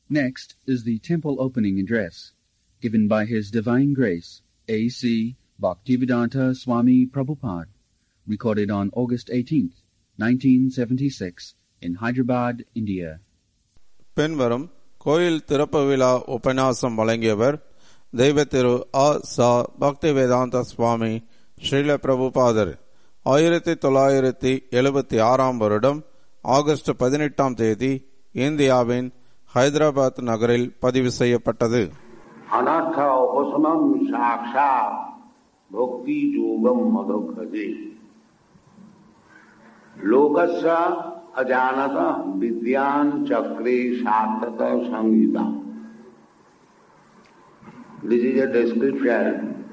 Next is the temple opening address, given by His Divine Grace, A.C. Bhaktivedanta Swami Prabhupada, recorded on August 18th, 1976, in Hyderabad, India. பின்வரும் கோயில் திறப்பு விழா உபன்யாசம் வழங்கியவர் தெய்வ திரு ஆ சா பக்தி வேதாந்த சுவாமி ஸ்ரீல பிரபுபாதர் ஆயிரத்தி தொள்ளாயிரத்தி எழுபத்தி ஆறாம் வருடம் ஆகஸ்ட் பதினெட்டாம் தேதி இந்தியாவின் ஹைதராபாத் நகரில் பதிவு செய்யப்பட்டது अनर्थ उपशमम साक्षात भक्ति योगम मदोखजे लोकस्य अजानत विद्यान चक्रे सातत संहिता This is a description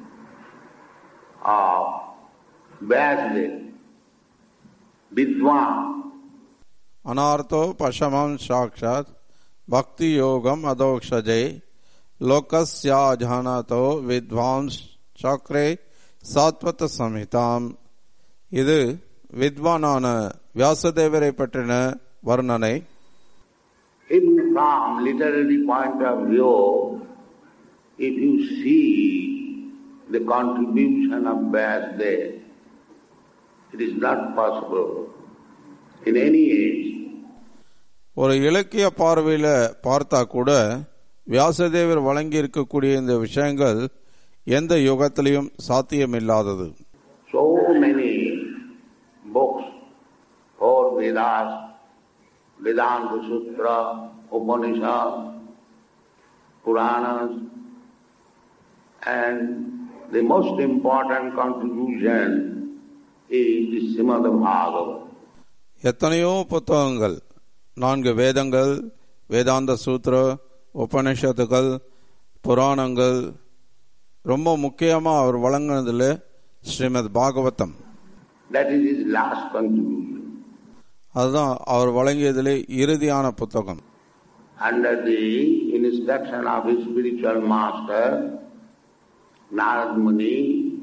of Vyasdev, Vidwan, அனார்த்தோ பசமம் சாட்சாத் பக்தி யோகம் அதோக்ஷஜே லோகஸ்யாஜானதோ வித்வான்ஸ் சக்ரே சாத்வத சமிதாம் இது வித்வானான வியாசதேவரை பற்றின வர்ணனை Even from literary point of view, if you see the contribution of Vyasdev, it is not possible in any age ஒரு இலக்கிய பார்வையில பார்த்தா கூட வியாசதேவர் வழங்கி இருக்கக்கூடிய இந்த விஷயங்கள் எந்த யுகத்திலையும் சாத்தியமில்லாதது so many books, four Vedas, Vedanta Sutra, Upanishad, Puranas, and the most important contribution is the Srimad Bhagavatam. எத்தனையோ புத்தகங்கள் நான்கு வேதங்கள் வேதாந்த சூத்திர உபனிஷத்துகள் புராணங்கள் ரொம்ப முக்கியமா அவர் வழங்கினதுல Srimad Bhagavatam That is his last contribution. அதுதான் அவர் வழங்கியதிலே இறுதியான புத்தகம் Under the instruction of his spiritual master, Narad Muni,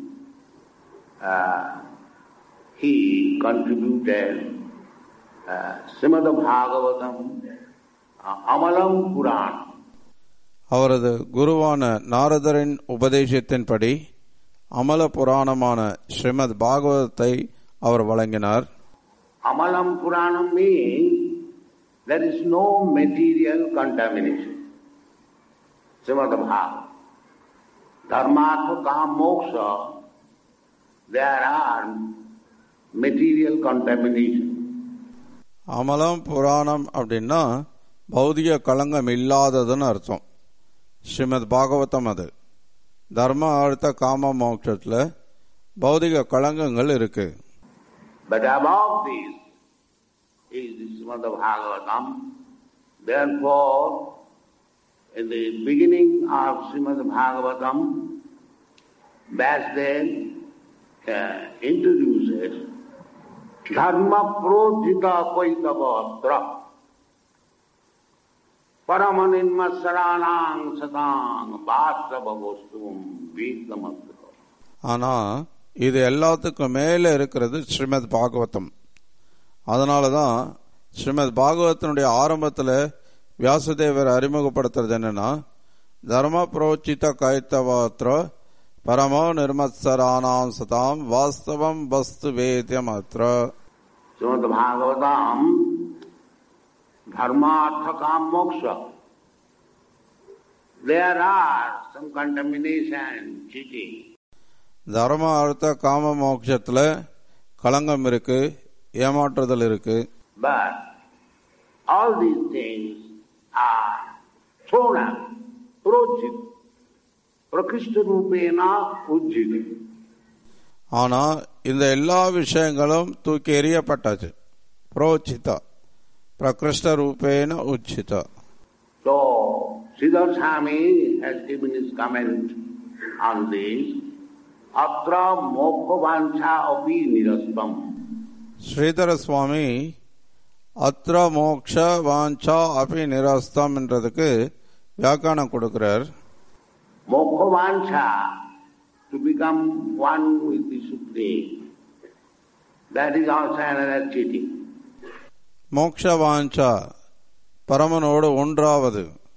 uh, he contributed uh, Srimad Bhagavatam, uh, Amalam Puran. அவரது குருவான நாரதரின் உபதேசத்தின்படி அமல புராணமான ஸ்ரீமத் பாகவதத்தை அவர் வழங்கினார் Amalam Puranam means there is no material contamination. Srimad Bhagavatam. Dharmartha, Kam, Moksha, there are material contamination. அமலம் புராணம் அப்படின்னா பௌதிக களங்கம் இல்லாததுன்னு அர்த்தம் ஸ்ரீமத் பாகவதம் அது தர்ம அர்த்த காம மோட்சத்துல பௌதிக களங்கங்கள் இருக்கு But above this is the Srimad Bhagavatam. Therefore, in the beginning of Srimad Bhagavatam, Vyasdev uh, introduces Dharma Prodhita Kaitavatra Paramanimmasaranang Satang Vastava Vastum Vidamatra. ஆனா இது எல்லாத்துக்கும் மேல இருக்கிறது ஸ்ரீமத் பாகவதம் அதனாலதான் ஸ்ரீமத் பாகவதனுடைய ஆரம்பத்துல வியாசதேவர் அறிமுகப்படுத்துறது என்னன்னா தர்ம புரோச்சித கைத்தவாத்திர பரமோ நிர்மத்சரானாம் சதாம் வாஸ்தவம் வஸ்து வேத்தியமாத்திர Srimad Bhagavatam, Dharma, Artha, Kam, Moksha. There are some contamination, cheating. தர்ம அர்த்த காம மோட்சத்துல களங்கம் இருக்கு ஏமாற்றுதல் இருக்கு But all these things are thrown out, projit, prakrishta rupena ujjita. ஆனா இந்த எல்லா விஷயங்களும் தூக்கி எறியப்பட்டாச்சு புரோச்சிதா பிரகிருஷ்ட ரூபேன உச்சிதா So, Siddhar Swami has given his comment on this. Atra mokha vancha api nirastam. Sridhara சுவாமி அத்ர மோக்ஷ வாஞ்சா அபி நிரஸ்தம் என்றதுக்கு வியாக்கியானம் கொடுக்கிறார் Mokha vancha, to become one with the Supreme. That is also another cheating. மோக்ஷ வாஞ்சா பரமனோடு ஒன்றாவது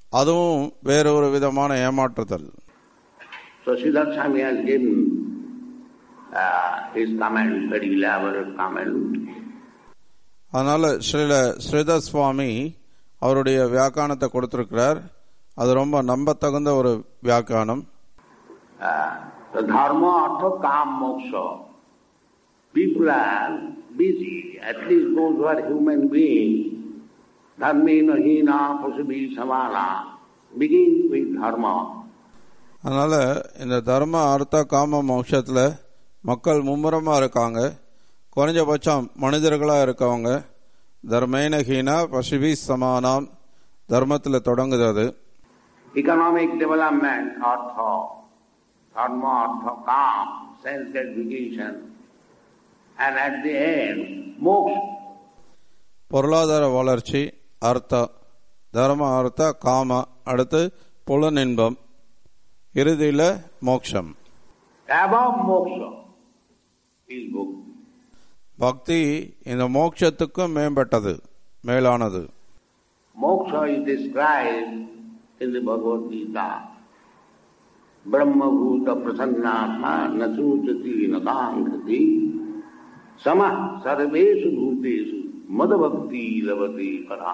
அதுவும் வேறொரு விதமான ஏமாற்றுதல் So Siddhartha Swami has given uh, his comment, very elaborate comment. அதனால ஸ்ரீல ஸ்ரீதர் சுவாமி அவருடைய வியாக்கானத்தை கொடுத்திருக்கிறார் அது ரொம்ப நம்பத்தகுந்த ஒரு வியாக்கானம் Uh, the dharma, artha, kam, moksha. People are busy, at least those who are human beings. Dharmena, hina, pasubhi, samana. Begin with dharma. அதனால இந்த தர்ம அர்த்த காம மோட்சத்துல மக்கள் மும்முரமா இருக்காங்க குறைஞ்சபட்சம் மனிதர்களா இருக்கவங்க தர்மேனஹீனா பசுபி சமானாம் தர்மத்துல தொடங்குது அது Economic development, artha. Dharma, artha, kam, sense gratification. And at the end, moksha. பொருளாதார வளர்ச்சி அர்த்த தர்ம அர்த்த காம அடுத்து புலனின்பம் இறுதியில மோட்சம் Above moksha is bhakti. பக்தி இந்த மோட்சத்துக்கும் மேம்பட்டது மேலானது Moksha is described in the Bhagavad Gita. Brahma bhuta prasannatma nasuchati nakankati samah sarveshu bhuteshu madbhakti lavati para.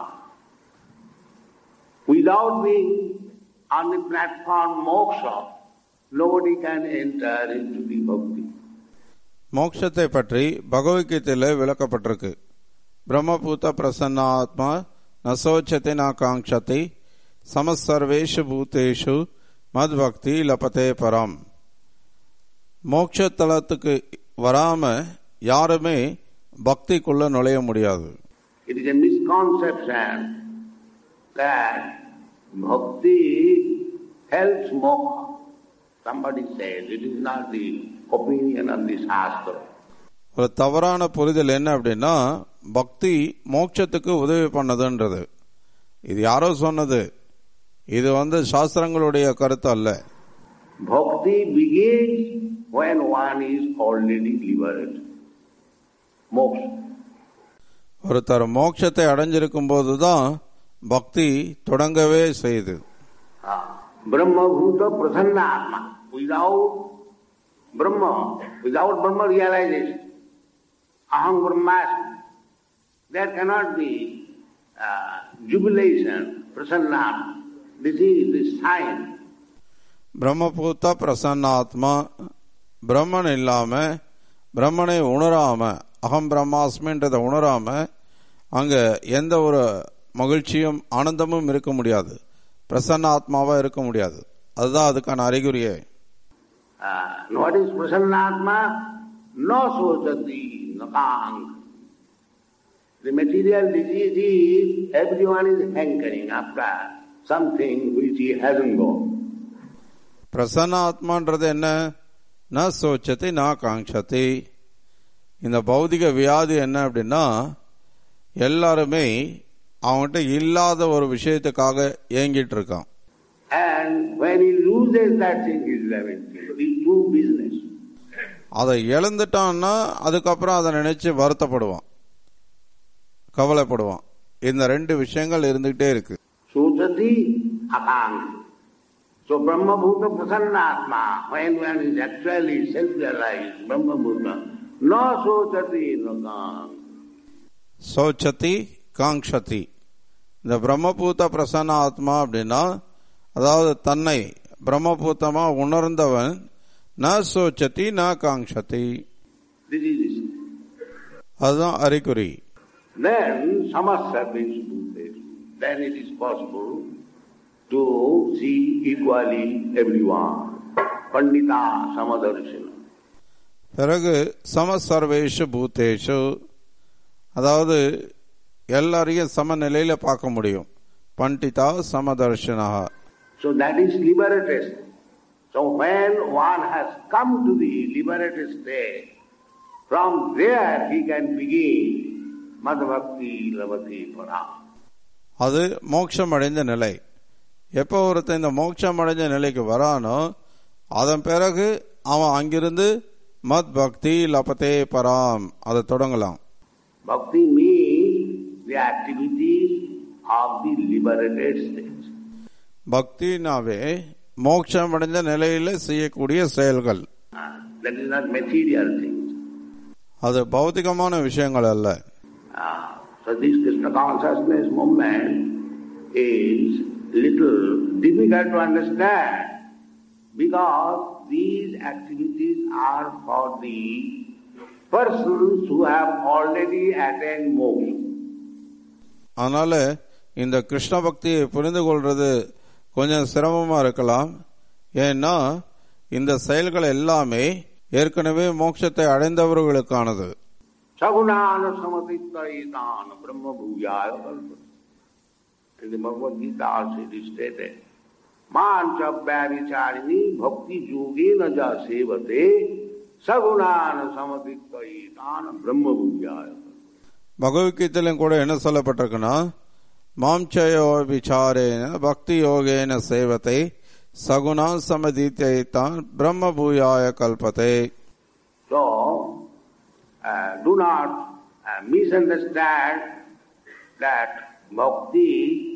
Without being on the platform moksha, nobody can enter into the bhakti. மோட்சத்தை பற்றி பகவத்கீதையில விளக்கப்பட்டிருக்கு பிரம்மபூத பிரசன்னாத்மா நசோச்சத்தை நாகாங்ஷத்தை சமசர்வேஷு பூதேஷு மத் பக்தி லபதே பரம் மோட்சத்தலத்துக்கு வராம யாருமே பக்திக்குள்ள நுழைய முடியாது It is a misconception that bhakti helps moksha. Somebody says it is not the opinion of the Shastra. ஒரு தவறான புரிதல் என்ன அப்படின்னா பக்தி மோட்சத்துக்கு உதவி பண்ணதுன்றது இது யாரோ சொன்னது இது வந்து சாஸ்திரங்களுடைய கருத்து அல்ல Bhakti begins when one is already liberated. Moksha. ஒருத்தர் மோட்சத்தை அடைஞ்சிருக்கும் போதுதான் பக்தி தொடங்கவே செய்யுது Ah, Brahma Bhuta Prasanna Atma. Without Brahma, without Brahma realization, Aham Brahmasmi, there cannot be uh, jubilation, Prasanna. This is the sign. பிரம்மபூத்த பிரசன்னாத்மா பிரம்மன் இல்லாம பிரம்மனை உணராம அகம் பிரம்மாஸ்மின்றதை உணராம அங்க எந்த ஒரு மகிழ்ச்சியும் ஆனந்தமும் இருக்க முடியாது பிரசன்னாத்மாவா இருக்க முடியாது அதுதான் அதுக்கான அறிகுறியே Uh, and what is Prasannatma? No sochati, nakang. The material disease is everyone is hankering after something which he hasn't got. பிரசன்னாத்மான்றது என்ன ந சோச்சதி ந காங்ஷதி இந்த பௌதிக வியாதி என்ன அப்படின்னா எல்லாருமே அவன்கிட்ட இல்லாத ஒரு விஷயத்துக்காக ஏங்கிட்டு இருக்கான் And when he loses that thing, he is lamenting. It is true business. அதை இழந்துட்டான்னா அதுக்கப்புறம் அதை நினைச்சு வருத்தப்படுவான் கவலைப்படுவான் இந்த ரெண்டு விஷயங்கள் இருந்துகிட்டே இருக்கு Sochati, akang. So Brahma Bhuta Prasannatma, when one is actually self-realized, Brahma Bhuta, no sochati, nakang. சோச்சதி காங்ஷதி இந்த பிரம்மபூத பிரசன்ன ஆத்மா அப்படின்னா அதாவது தன்னை பிரம்மபூத்தமா உணர்ந்தவன் ந சோச்சதி ந காங்ஷதி This is this. அதுதான் அறிகுறி Then samasarvesh bhutesh. Then it is possible to see equally everyone. Pandita samadarshana. பிறகு சமசர்வேஷு பூத்தேஷு அதாவது எல்லாரையும் சமநிலையில பார்க்க முடியும் பண்டிதா சமதர்ஷனா So that is liberated. So when one has come to the liberated state, from there he can begin Madhbhakti Lavati Para. அது மோட்சம் அடைந்த நிலை எப்போ ஒருத்தன் இந்த மோட்சம் அடைஞ்ச நிலைக்கு வரானோ அதன் பிறகு அவன் அங்கிருந்து மத் பக்தி லபத்தே பராம் அதை தொடங்கலாம் Bhakti means the activities of the liberated state. பக்தினாவே மோட்சம் அடைந்த நிலையில செய்யக்கூடிய செயல்கள் Uh, that is not material things. அது பௌதிகமான விஷயங்கள் அல்ல Uh, so this Krishna consciousness movement is little difficult to understand because these activities are for the persons who have already attained moksha. அதனால இந்த கிருஷ்ண பக்தியை புரிந்து கொள்றது கொஞ்சம் சிரமமா இருக்கலாம் ஏன்னா இந்த செயல்கள் எல்லாமே ஏற்கனவே மோட்சத்தை அடைந்தவர்களுக்கானது Sagunana samatitaitan brahma bhujaya kalpata. In the Bhagavad Gita also it is stated, Mancha vyabhicharini bhakti yogena ja sevate sagunana samatitaitan brahma bhujaya பகவத்கீதையிலும் கூட என்ன சொல்லப்பட்டிருக்குன்னா மாம்சயோ விசாரேன பக்தி யோகேன சேவத்தை சகுணா சமதீத்தான் பிரம்ம பூயாய கல்பத்தை So, uh, do not uh, misunderstand that bhakti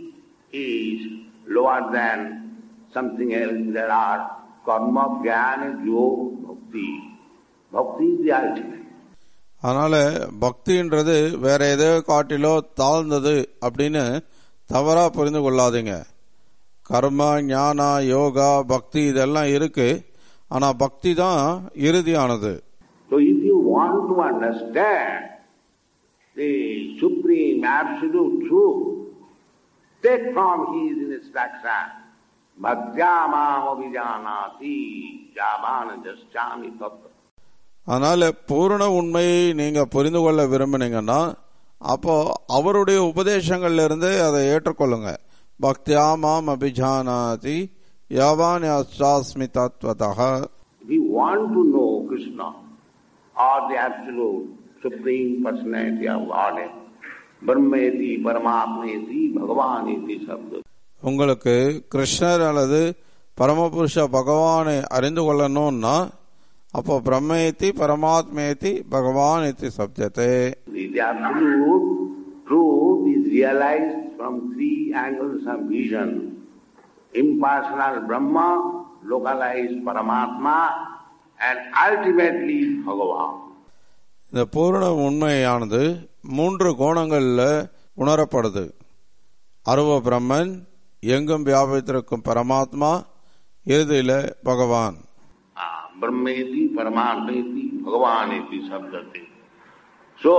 is lower than something else. There are karma, jnana, yoga, bhakti. Bhakti is the ultimate. அதனால பக்தின்றது வேற எதோ காட்டிலோ தாழ்ந்தது அப்படின்னு தவறா புரிந்து கொள்ளாதீங்க கர்ம ஞானா யோகா பக்தி இதெல்லாம் இருக்கு ஆனா பக்தி தான் இறுதியானது So if you want to understand the supreme absolute truth, take from his instruction, bhaktyamam abhijanati javana jaschami tattva. அதனால பூரண உண்மையை நீங்க புரிந்து கொள்ள விரும்பினீங்கன்னா அப்போ அவருடைய உபதேசங்கள்ல இருந்து அதை ஏற்றுக்கொள்ளுங்க பக்தியா மாம் அபிஜானாதி யாவான் அஸ்மி தத்வதா If you want to know Krishna or the absolute supreme personality of Godhead, Brahmeti, Paramatmeti, Bhagavaneti Sabda. உங்களுக்கு கிருஷ்ணர் அல்லது பரமபுருஷ பகவானை அறிந்து கொள்ளணும்னா அப்போ பிரம்மேத்தி பரமாத்மேத்தி பகவான் இத்தி சப்தத்தை The absolute truth is realized from three angles of vision. Impersonal Brahma, localized Paramatma, and ultimately Bhagavan. இந்த பூரண உண்மையானது மூன்று கோணங்கள்ல உணரப்படுது அருவ பிரம்மன் எங்கும் வியாபித்திருக்கும் பரமாத்மா இறுதியில பகவான் Ah, Brahmeti, Paramatmeti, Bhagavaneti Sabdati. So,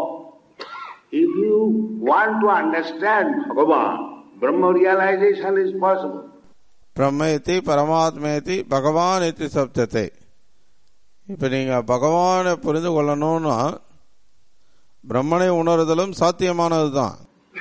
if you want to understand Bhagavan, Brahma realization is possible. பிரம்மேத்தி பரமாத்மேத்தி பகவான் இத்தி சப்தத்தை இப்ப நீங்க பகவானை புரிந்து கொள்ளணும்னா பிரம்மனை உணர்தலும் சாத்தியமானதுதான்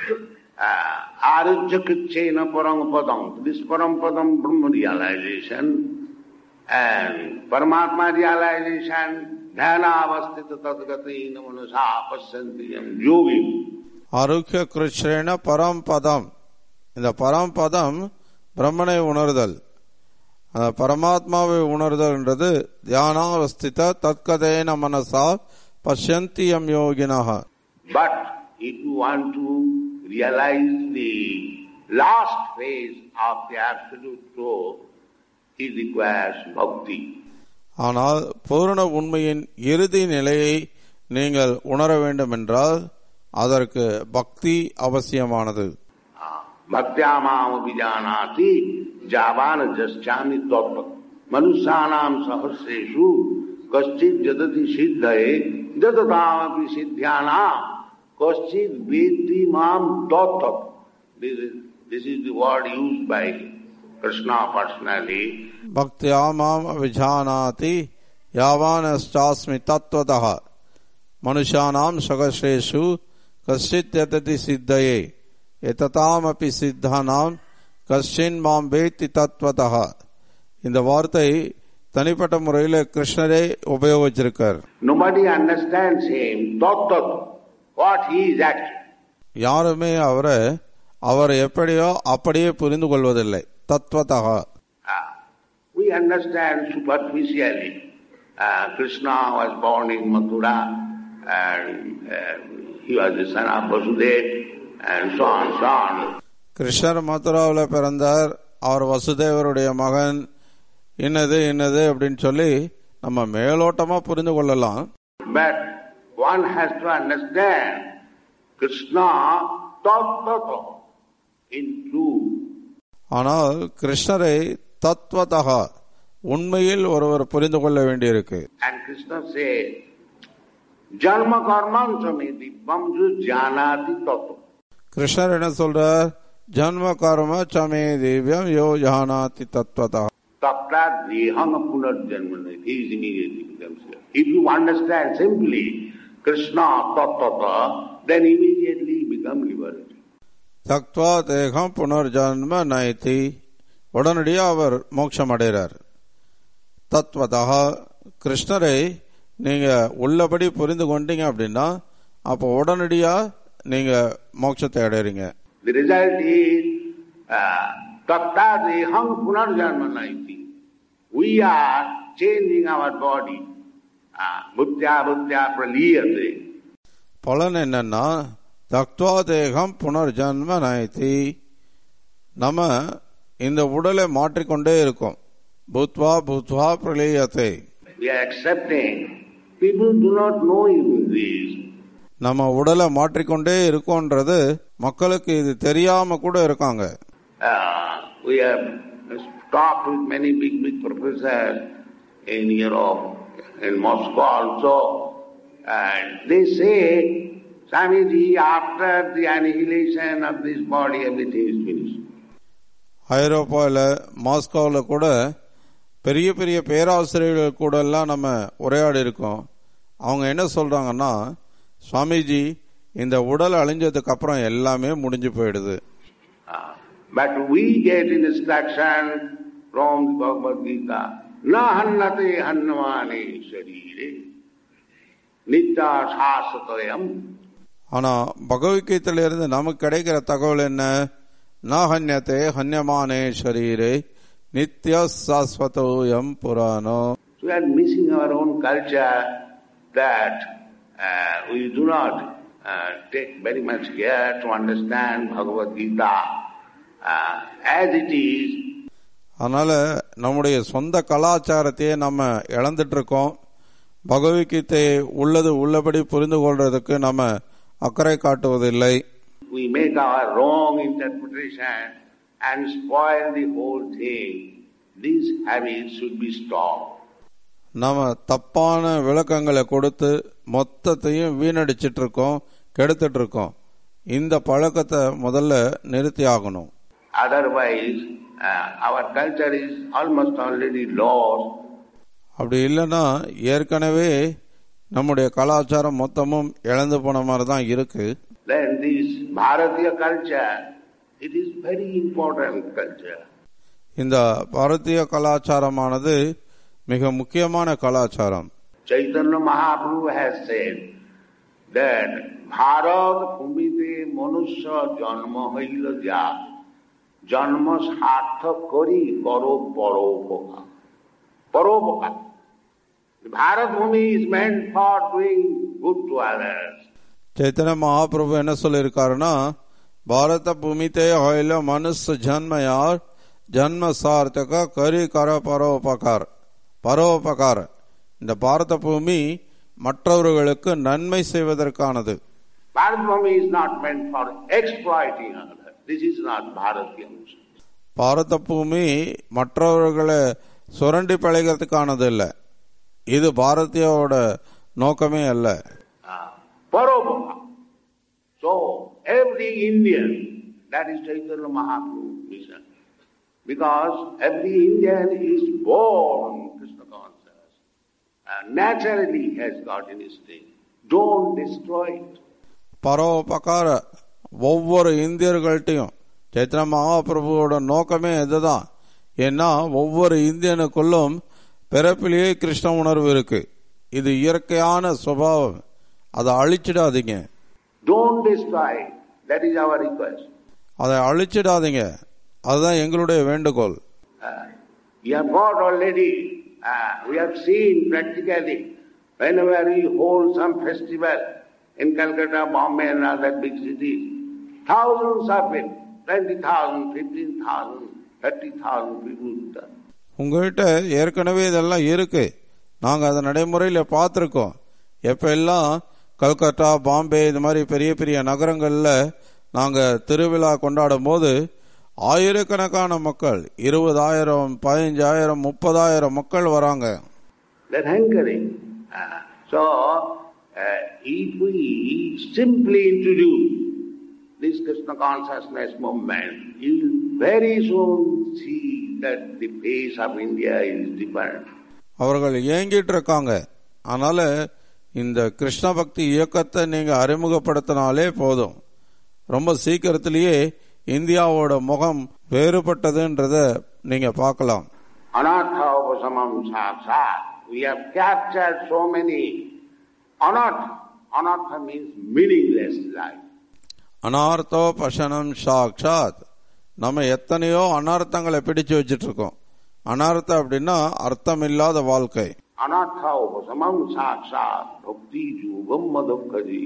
Arujya Krichena Param Padam. This Param Padam Brahma realization and Paramatma realization, Dhyana Avastita Tadgati Namanasa Pasyantiyam Yogi. ஆரோக்கிய கிருஷ்ண பரம்பதம் இந்த பரம்பதம் பிரம்மனை உணர்தல் அந்த பரமாத்மாவை உணர்தல்ன்றது தியானாவஸ்தித தற்கதேன மனசா பஷ்யந்தியம் யோகினஹ But if you want to realize the last phase of the absolute truth, it requires bhakti. ஆனால் பூரண உண்மையின் இறுதி நிலையை நீங்கள் உணர வேண்டும் என்றால் அதற்கு பக்தி அவசியமானது भक्त्यामाम विजानाति जावान जश्चामि तत्व मनुष्याणाम सहस्रेषु कश्चित जदति सिद्धये जदतामपि सिद्ध्यानाम कश्चित वेत्ति माम तत्व this is, this is the word used by Krishna personally பக்தியா மாம் விஜானாதி யாவானஸ்டாஸ்மி தத்வதः மனுஷானாம் சகஸ்ரேஷு கஷ்டித் யததி சித்தயே எததாமபி சித்தானாம் கஷ்டின் மாம் வேத்தி தத்வதः இந்த வார்த்தை தனிப்பட்ட முறையில் கிருஷ்ணரே உபயோகிச்சிருக்கார் nobody understands him tattva what he is actually யாருமே அவரை அவர் எப்படியோ அப்படியே புரிந்து கொள்வதில்லை தத்வதः Ah, we understand superficially. Uh, Krishna was born in Mathura and uh, he was the son of Vasudeva and so on, so on. கிருஷ்ணர் மதுராவில் பிறந்தார் அவர் வசுதேவருடைய மகன் இன்னது இன்னது அப்படின்னு சொல்லி நம்ம மேலோட்டமா புரிந்து கொள்ளலாம் But one has to understand Krishna tattva in truth. ஆனால் கிருஷ்ணரை தத்வதகா உண்மையில் ஒருவர் புரிந்து கொள்ள வேண்டியிருக்கு And Krishna said, Janma karman samiti bamju janati tattva. கிருஷ்ணர் என்ன சொல்றார் ஜன்ம கர்ம சமே திவ்யம் யோ ஜானாதி தத்வதா Tapta dehana punarjanmana. He is immediately becomes here. If you understand simply Krishna tattva, then immediately you become liberated. தக்வா தேகம் புனர்ஜன்ம நயத்தி உடனடியாக அவர் மோட்சம் அடைகிறார் தத்வதா கிருஷ்ணரை நீங்க உள்ளபடி புரிந்து கொண்டீங்க அப்படின்னா அப்போ உடனடியா நீங்க மோட்சத்தை அடைறீங்க The result is uh, tapta deham punarjanmana. We are changing our body. Uh, Buddhya buddhya praliyate. பலன் என்னன்னா தக்வா தேகம் புனர்ஜன்ம நயத்தி நம்ம இந்த உடலை மாற்றிக்கொண்டே இருக்கோம் பூத்வா பூத்வா பிரளயத்தை We are accepting. People do not know even this. நம்ம உடலை மாற்றிக்கொண்டே இருக்கோன்றது மக்களுக்கு இது தெரியாம கூட இருக்காங்க Uh, we have talked with many big, big professors in Europe, in Moscow also, and they say, Swamiji, after the annihilation of this body, everything is finished. ஐரோப்பாவில் மாஸ்கோவில் கூட பெரிய பெரிய பேராசிரியர்கள் கூட எல்லாம் நம்ம உரையாடி இருக்கோம் அவங்க என்ன சொல்றாங்கன்னா சுவாமிஜி இந்த உடல் அழிஞ்சதுக்கு அப்புறம் எல்லாமே முடிஞ்சு போயிடுது Uh, but we get instruction from the Bhagavad Gita, na hannate hannamane sharire, nitya sasatayam. ஆனா பகவத்கீதையிலிருந்து நமக்கு கிடைக்கிற தகவல் என்ன நாஹன்யத்தே ஹன்யமானே ஷரீரே நித்ய சாஸ்வதோயம் புராணோ So we are missing our own culture that uh, we do not uh, take very much care to understand Bhagavad Gita uh, as it is. அதனால நம்முடைய சொந்த கலாச்சாரத்தையே நம்ம இழந்துட்டு இருக்கோம் பகவத்கீதையை உள்ளது உள்ளபடி புரிந்து கொள்றதுக்கு நம்ம அக்கறை காட்டுவதில்லை We make our wrong interpretation and spoil the whole thing. These habits should be stopped. நம்ம தப்பான விளக்கங்களை கொடுத்து மொத்தத்தையும் வீணடிச்சிட்டு இருக்கோம் கெடுத்துட்டு இருக்கோம் இந்த பழக்கத்தை முதல்ல நிறுத்தி ஆகணும் Otherwise, uh, our culture is almost already lost. அப்படி இல்லைன்னா ஏற்கனவே நம்முடைய கலாச்சாரம் மொத்தமும் இழந்து போன மாதிரி தான் இருக்கு Then this Bharatiya culture, it is very important culture. இந்த பாரதிய கலாச்சாரமானது மிக முக்கியமான கலாச்சாரம் Chaitanya Mahaprabhu has said that Bharat Bhumite Manusya Janma Haila Ja Janma Sartha Kari Karo Paropoka. Paropoka. The Bharat Bhumi is meant for doing good to others. ಚೈತನ್ಯ ಮಹಾಪ್ರಭು என்ன சொல்லியிருக்காருன்னா பாரத பூமித்தே ஹொயில மனுஷ ஜன்மயார் ஜன்ம சார்த்தக கரி கர பரோபகார் பரோபகார் இந்த பாரத பூமி மற்றவர்களுக்கு நன்மை செய்வதற்கானது Bharat Bhumi is not meant for exploiting others. This is not Bharatiya mission. பாரத பூமி மற்றவர்களை சுரண்டி பழகிறதுக்கானது இல்லை இது பாரதியோட நோக்கமே அல்ல Uh, Paropoka. So, every Indian, that is Chaitanya Mahaprabhu mission. Because every Indian is born Krishna conscious. Uh, naturally he has got in his state. Don't destroy it. பரோபகார ஒவ்வொரு இந்தியர்கள்ட்டையும் சைத்ர மகாபிரபுவோட நோக்கமே இதுதான் ஏன்னா ஒவ்வொரு இந்தியனுக்குள்ளும் பிறப்பிலேயே கிருஷ்ண உணர்வு இருக்கு இது இயற்கையான சுபாவம் அதை அழிச்சிடாதீங்க Don't destroy it. That is our request. அதை அழிச்சிடாதீங்க அதுதான் எங்களுடைய வேண்டுகோள் Uh, we have got already, uh, we have seen practically, whenever we hold some festival in Calcutta, Bombay and other big cities, thousands of people, 20,000, 15,000 30,000 people. done. உங்ககிட்ட ஏற்கனவே இதெல்லாம் இருக்கு நாங்க அதை நடைமுறையில பார்த்துருக்கோம் எப்ப எல்லாம் கல்கத்தா பாம்பே இது மாதிரி பெரிய பெரிய நகரங்கள்ல நாங்க திருவிழா கொண்டாடும் போது ஆயிரக்கணக்கான மக்கள் இருபதாயிரம் பதினஞ்சாயிரம் முப்பதாயிரம் மக்கள் வராங்க They're hankering. Uh, so, uh, if we simply introduce this Krishna consciousness movement, you will very soon see that the face of India is different. அவர்கள் ஏங்கிட்டு இருக்காங்க அதனால இந்த கிருஷ்ண பக்தி இயக்கத்தை நீங்க அறிமுகப்படுத்தினாலே போதும் ரொம்ப சீக்கிரத்திலேயே இந்தியாவோட முகம் வேறுபட்டதுன்றத நீங்க பார்க்கலாம் Anartha upasamam saksat. We have captured so many anartha. Anartha means meaningless life. அனார்த்தோ பசனம் சாக்ஷாத் நம்ம எத்தனையோ அனர்த்தங்களை பிடிச்சு வச்சிட்டு இருக்கோம் அனர்த்தம் அப்படின்னா அர்த்தம் இல்லாத வாழ்க்கை Anartha upasamam saksat. Bhakti jubam madhukkaji.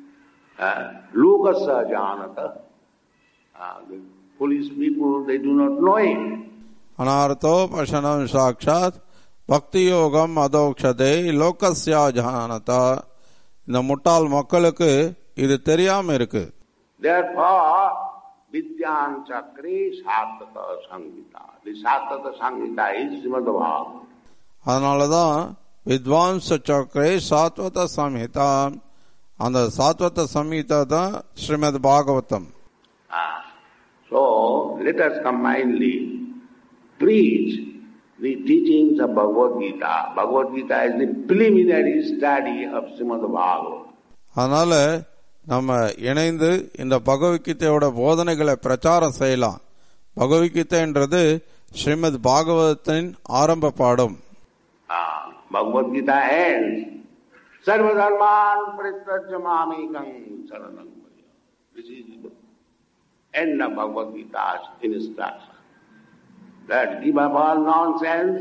Lokasa janata. Uh, The police people, they do not know it. அனார்த்தோ பசனம் சாக்ஷாத் பக்தி யோகம் அதோக்ஷதே லோகஸ்யா ஜானதா இந்த முட்டாள் மக்களுக்கு இது தெரியாம இருக்கு Therefore, Vidyan Chakre Satata Sangita. The Satata Sangita is Srimad Bhagavatam. அதனாலதான் வித்வான்ஸ் சக்கரே சாத்வத சம்ஹிதா அந்த சாத்வத சம்ஹிதா தான் Srimad Bhagavatam Ah, so let us combinedly preach the teachings of Bhagavad Gita. Bhagavad Gita is the preliminary study of Srimad Bhagavatam. அதனால நம்ம இணைந்து இந்த பகவத்கீதையோட போதனைகளை பிரச்சாரம் செய்யலாம் பகவத்கீதைன்றது ஸ்ரீமத் பாகவதத்தின் ஆரம்ப பாடம் Ah, Bhagavad Gita ends. Sarvadharman parityajya mamekam saranam bhaja. This is the end of Bhagavad Gita's instruction. That give up all nonsense,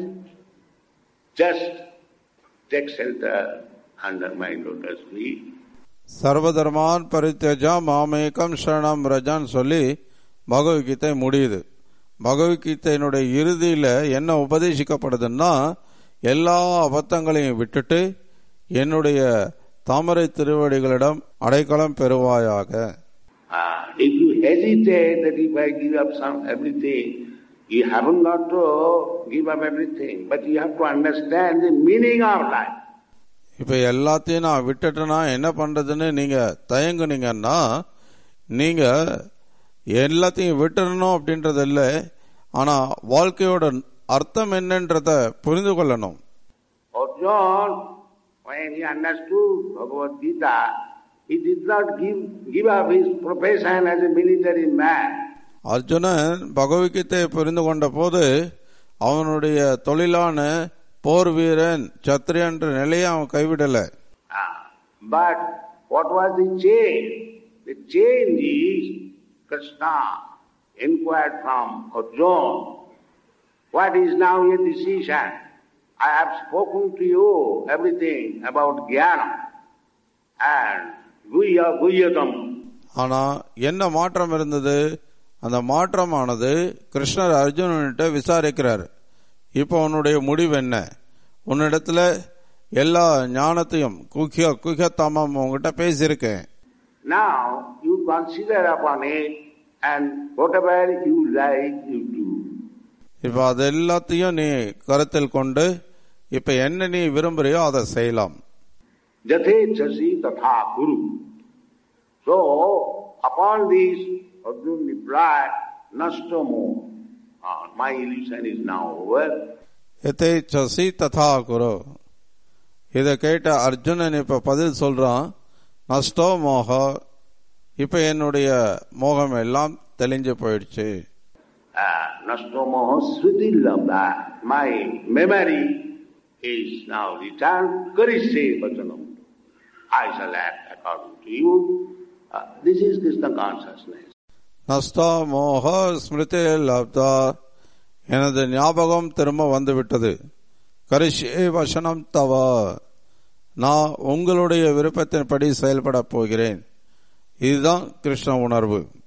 just take shelter under my lotus feet. சர்வதர்மான் பரித்தஜா மாமேகம் சரணம் ரஜான்னு சொல்லி பகவத்கீதை முடியுது பகவத்கீதையினுடைய இறுதியில என்ன உபதேசிக்கப்படுதுன்னா எல்லா அபத்தங்களையும் விட்டுட்டு என்னுடைய தாமரை திருவடிகளிடம் அடைக்கலம் பெறுவாயாக Ah, if you hesitate that if I give up some everything, you haven't got to give up everything, but you have to understand the meaning of life. இப்ப எல்லாத்தையும் நான் விட்டுட்டேன்னா என்ன பண்றதுன்னு நீங்க தயங்குனீங்கன்னா நீங்க எல்லாத்தையும் விட்டுறணும் அப்படின்றது இல்லை ஆனா வாழ்க்கையோட அர்த்தம் என்னன்றத புரிந்து கொள்ளணும் Arjuna, when he understood Bhagavad Gita, he did not give, give up his profession as a military man. Arjunan பகவத்கீதையை புரிந்து கொண்ட போது அவனுடைய தொழிலான போர் வீரன் சத்திரியன்ற நிலையை அவன் கைவிடல Ah, But what was the change? The change is Krishna inquired from Arjuna, what is now your decision? I have spoken to you everything about Jnana and Guya Guyatam. ஆனா என்ன மாற்றம் இருந்தது அந்த மாற்றமானது கிருஷ்ணர் அர்ஜுனன்கிட்ட விசாரிக்கிறார் இப்போ உன்னுடைய முடிவு என்ன உன்னிடத்துல எல்லா ஞானத்தையும் குக்கிய குக்கியத்தாமம் உங்ககிட்ட பேசியிருக்கேன் Now you consider upon it and whatever you like you do. இப்ப அது எல்லாத்தையும் நீ கருத்தில் கொண்டு இப்ப என்ன நீ விரும்புறியோ அதை செய்யலாம் Jathechasi tatha guru. So, upon this, Arjuna replied, Nastamo. Ah, my illusion is now over. எத்தை சசி ததா குரு இதை கேட்ட அர்ஜுனன் இப்ப பதில் சொல்றான் நஷ்டோ மோக இப்ப என்னுடைய மோகம் எல்லாம் தெளிஞ்சு போயிடுச்சு Uh, Nastamo sruti labda. My memory is now returned. Karishe vachanam. I shall act according to you. Uh, this is Krishna consciousness. நஷ்டா மோக ஸ்மிருதி லப்தா எனது ஞாபகம் திரும்ப வந்து விட்டது கரிஷே வசனம் தவ நான் உங்களுடைய விருப்பத்தின்படி செயல்பட போகிறேன் இதுதான் கிருஷ்ண உணர்வு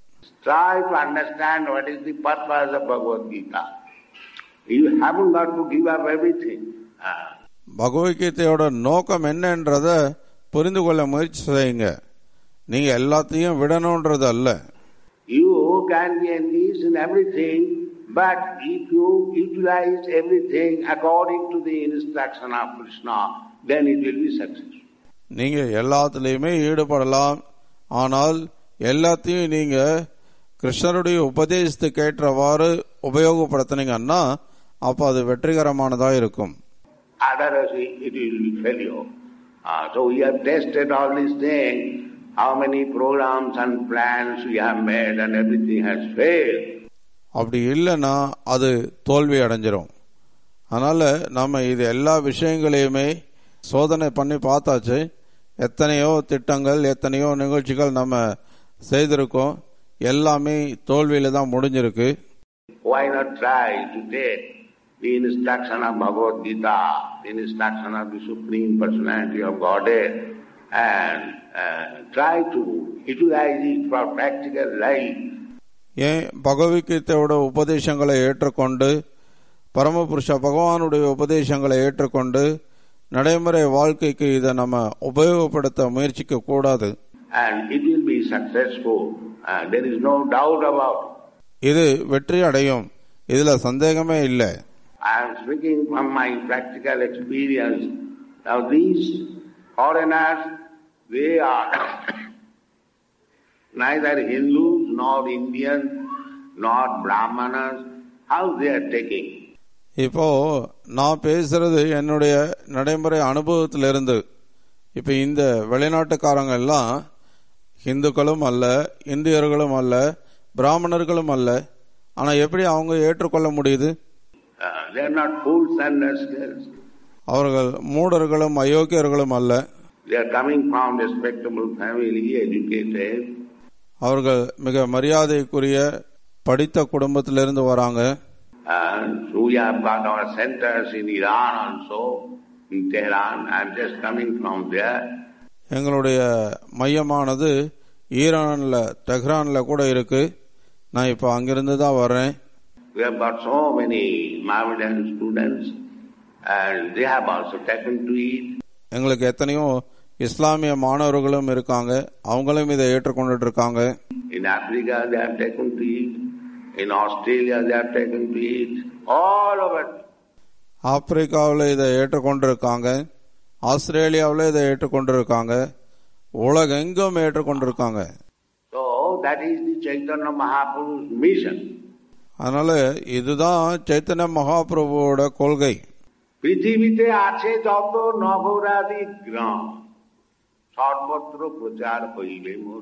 Try to understand what is the purpose of Bhagavad Gita. You haven't got to give up everything. Ah. பகவத்கீதையோட நோக்கம் என்னன்றத புரிந்து கொள்ள முயற்சி செய்யுங்க நீங்க எல்லாத்தையும் விடணுன்றது அல்ல You can be engaged in everything, but if you utilize everything according to the instruction of Krishna, then it will be successful. நீங்க எல்லாத்துலயுமே ஈடுபடலாம் ஆனால் எல்லாத்தையும் நீங்க கிருஷ்ணருடைய உபதேசத்துக்கு ஏற்றவாறு உபயோகப்படுத்தினீங்கன்னா அப்ப அது வெற்றிகரமானதா இருக்கும் Otherwise, it it will be failure. Ah, so we have tested all these things, how many programs and plans we have made and everything has failed. அப்படி இல்லைன்னா அது தோல்வி அடைஞ்சிரும் அதனால நம்ம இது எல்லா விஷயங்களையுமே சோதனை பண்ணி பார்த்தாச்சு எத்தனையோ திட்டங்கள் எத்தனையோ நிகழ்ச்சிகள் நம்ம செய்திருக்கோம் எல்லாமே தோல்வியில தான் முடிஞ்சிருக்கு Why not try to take the instruction of Bhagavad Gita, the instruction of the Supreme Personality of Godhead, and uh, try to utilize it for practical life. ஏன் பகவத்கீதையோட உபதேசங்களை ஏற்றுக்கொண்டு பரமபுருஷ பகவானுடைய உபதேசங்களை ஏற்றுக்கொண்டு நடைமுறை வாழ்க்கைக்கு இதை நம்ம உபயோகப்படுத்த முயற்சிக்க கூடாது And it will be successful. Uh, there is no doubt about it. இது வெற்றி அடையும் இதுல சந்தேகமே இல்லை I am speaking from my practical experience. Now these foreigners, they are neither Hindus nor Indians nor Brahmanas. How they are taking? இப்போ நான் பேசுறது என்னுடைய நடைமுறை அனுபவத்திலிருந்து இப்ப இந்த வெளிநாட்டுக்காரங்க எல்லாம் இந்துக்களும் அல்ல இந்தியர்களும் அல்ல பிராமணர்களும் அல்ல ஆனா எப்படி அவங்க ஏற்றுக்கொள்ள முடியுது Uh, they are not fools and rascals. அவர்கள் மூடர்களும் அயோக்கியர்களும் அல்ல They are coming from respectable family, educated, அவர்கள் மிக மரியாதைக்குரிய படித்த குடும்பத்திலிருந்து வராங்க and we have got our centers in Iran also, in Tehran. I am just coming from there. எங்களுடைய மையமானது ஈரான்ல தெஹ்ரான்ல கூட இருக்கு நான் இப்போ அங்கிருந்து தான் வர்றேன் We have got so many Mohammedan students, and they have also taken to it. எங்களுக்கு எத்தனையோ இஸ்லாமிய மாணவர்களும் இருக்காங்க அவங்களும் இதை ஏற்றுக்கொண்டுட்டு இருக்காங்க In Africa, they have taken to it. In Australia, they have taken to it. All over. ஆப்பிரிக்காவில் இதை ஏற்றுக்கொண்டிருக்காங்க ஆஸ்திரேலியாவில் இதை ஏற்றுக்கொண்டிருக்காங்க உலகெங்கும் ஏற்றுக்கொண்டிருக்காங்க So that is the Chaitanya Mahaprabhu's mission. அதனால இதுதான் চৈতন্য மகாபிரபுவோட கொள்கை পৃথিবীতে আছে যত নগরাদি গ্রাম সর্বত্র প্রচার হইবে মোর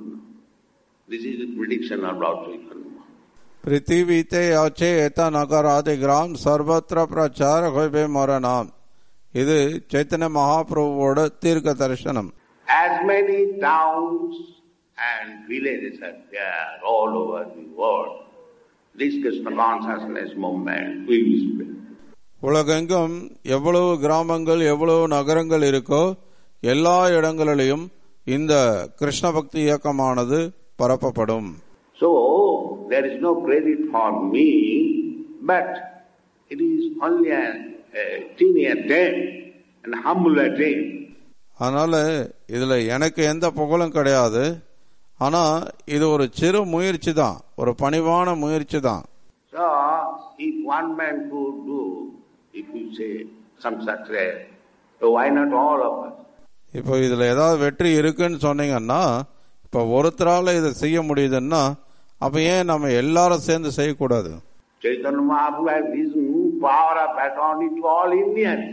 this is prediction of Lord Chaitanya पृथ्वीते अच्छे एता नगरादि ग्राम सर्वत्र प्रचार होबे मोर नाम இது சைத்தன்ய மகாபிரபுவோட தீர்க்க தரிசனம் As many towns and villages are there all over the world. This Krishna consciousness movement will be spread. உலகெங்கும் எவ்வளவு கிராமங்கள் எவ்வளவு நகரங்கள் இருக்கோ எல்லா இடங்களிலும் இந்த கிருஷ்ண பக்தி இயக்கமானது பரப்பப்படும் So there is no credit for me, but it is only a, a teeny attempt, an humble attempt. அதனால இதுல எனக்கு எந்த புகழும் கிடையாது ஆனா இது ஒரு சிறு முயற்சி தான் ஒரு பணிவான முயற்சி தான் So if one man could do, if you say some success, so why not all of us? இப்போ இதுல ஏதாவது வெற்றி இருக்குன்னு சொன்னீங்கன்னா இப்ப ஒருத்தரால இதை செய்ய முடியுதுன்னா அப்ப ஏன் நம்ம எல்லாரும் சேர்ந்து செய்யக்கூடாது Chaitanya Mahaprabhu has given power of attorney to all Indians.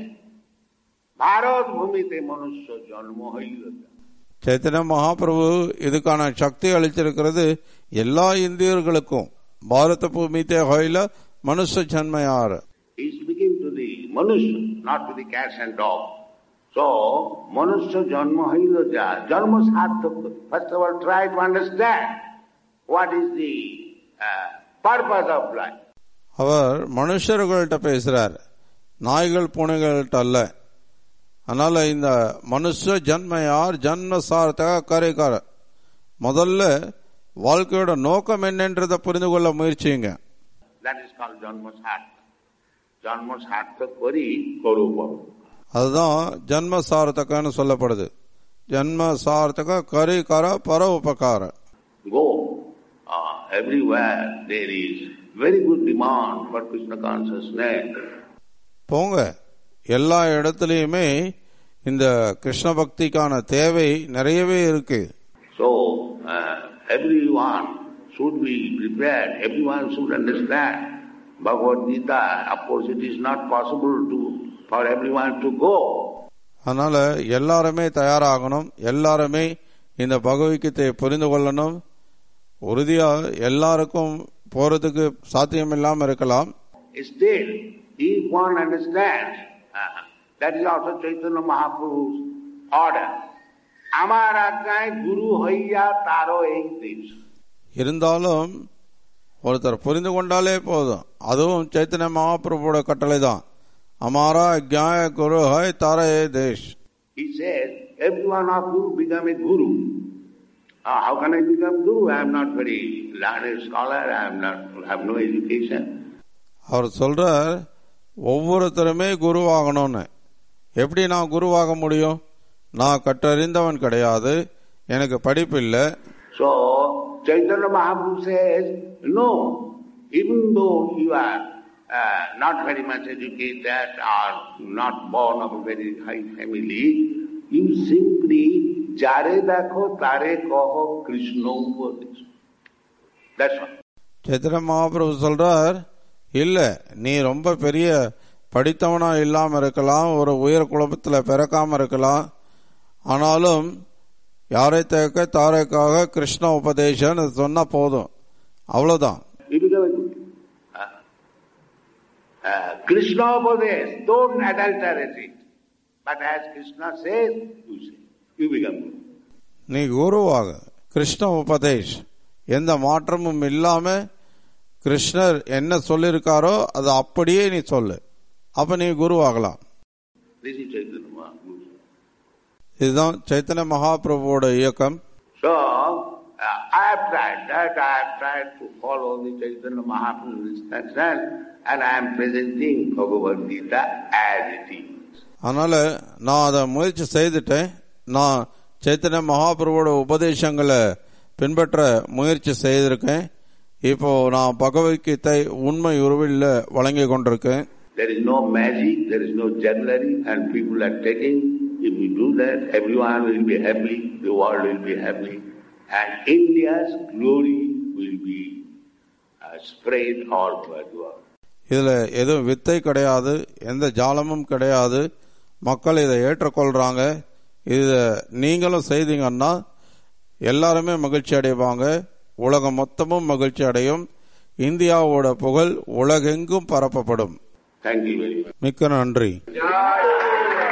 Bharat bhumite manusya janma haila. Chaitanya Mahaprabhu இதுக்கான சக்தி அளிச்சிருக்கிறது எல்லா இந்தியர்களுக்கும் பாரத பூமித்தே ஹோயில மனுஷ ஜன்மையார் He is speaking to the manusya, not to the cats and dogs. So, manusya janma haila ja, janma sarthaka. First of all, try to understand what is the uh, purpose of life. அவர் மனுஷர்கள்ட்ட பேசுறார் நாய்கள் பூனைகள்கிட்ட அல்ல அதனால இந்த மனுஷ ஜன்மையார் ஜன்ம சார்த்தக கரைக்கார முதல்ல வாழ்க்கையோட நோக்கம் என்னன்றதை புரிந்து கொள்ள முயற்சிங்க That is called Janma Sartha. Janma Sartha Kari Karu Baru. அதுதான் ஜன்ம சார்த்தகன்னு சொல்லப்படுது ஜன்ம சார்த்தக கரி கர பர உபகார Go. Uh, everywhere there is very good demand for Krishna consciousness. போங்க எல்லா இடத்துலயுமே இந்த கிருஷ்ண பக்திக்கான தேவை நிறையவே இருக்கு So, uh, everyone should be prepared, everyone should understand Bhagavad Gita. Of course, it is not possible to for everyone to go. அதனால எல்லாருமே தயாராகணும் எல்லாருமே இந்த பகவத்கீதையை புரிந்து கொள்ளணும் உறுதியா எல்லாருக்கும் போறதுக்கு சாத்தியம் இல்லாம இருக்கலாம் Still, if one understands, uh, that is also Chaitanya Mahaprabhu's order. আমার আজ্ঞায় গুরু হইয়া তারও এই দেশ இருந்தாலும் ஒருத்தர் புரிந்து கொண்டாலே போதும் அதுவும் சைத்தன்ய மகாபிரபுவோட கட்டளை தான் அமாரா ஜாய குரு ஹை தாரே தேஷ் He says, every one of you become a guru. Uh, how can I become guru? I am not very learned scholar, I am not have no education. அவர் சொல்றார் ஒவ்வொருத்தருமே குருவாகணும்னு எப்படி நான் குருவாக முடியும் நான் கற்றறிந்தவன் கிடையாது எனக்கு படிப்பு இல்லை So Chaitanya Mahaprabhu says, no, even though you are uh, not very much educated or not born of a very high family, you simply jare dakho tare kaho Krishna upadesh. That's all. Chaitanya Mahaprabhu சொல்றார் இல்ல நீ ரொம்ப பெரிய படித்தவனா இல்லாம இருக்கலாம் ஒரு உயர் குழப்பத்துல பிறக்காம இருக்கலாம் ஆனாலும் யாரை தேக்க தாரைக்காக கிருஷ்ண உபதேசம் சொன்னா போதும் அவ்வளவுதான் You become a guru. Uh, uh, Krishna upadesh, don't adulterate it. But as Krishna says, you say, you become guru. நீ குருவாக கிருஷ்ண உபதேஷ் எந்த மாற்றமும் இல்லாம கிருஷ்ணர் என்ன சொல்லியிருக்காரோ அதை அப்படியே நீ சொல்லு அப்ப நீ குருவாகலாம் This is Chaitanya Mahaprabhu. இதுதான் சைத்தன்ய மகாபிரபுவோட இயக்கம் So, uh, I have tried that, I have tried to follow the Chaitanya Mahaprabhu's instruction and I am presenting Bhagavad Gita as it is. அதனால நான் அதை முயற்சி செய்துட்டேன் நான் சைத்தன்ய மகாபிரபுவோட உபதேசங்களை பின்பற்ற முயற்சி செய்திருக்கேன் இப்போ நான் பகவத்கீதை உண்மை உருவில் வழங்கி கொண்டிருக்கேன் There is no magic, there is no jugglery and people are taking. If we do that, everyone will be happy, the world will be happy and India's glory will be uh, spread all over the world. இதுல எதுவும் வித்தை கிடையாது எந்த ஜாலமும் கிடையாது மக்கள் இதை ஏற்றுக்கொள்றாங்க இத நீங்களும் செய்தீங்கன்னா எல்லாருமே மகிழ்ச்சி அடைவாங்க உலகம் மொத்தமும் மகிழ்ச்சி அடையும் இந்தியாவோட புகழ் உலகெங்கும் பரப்பப்படும் Thank you very much. மிக்க நன்றி Jai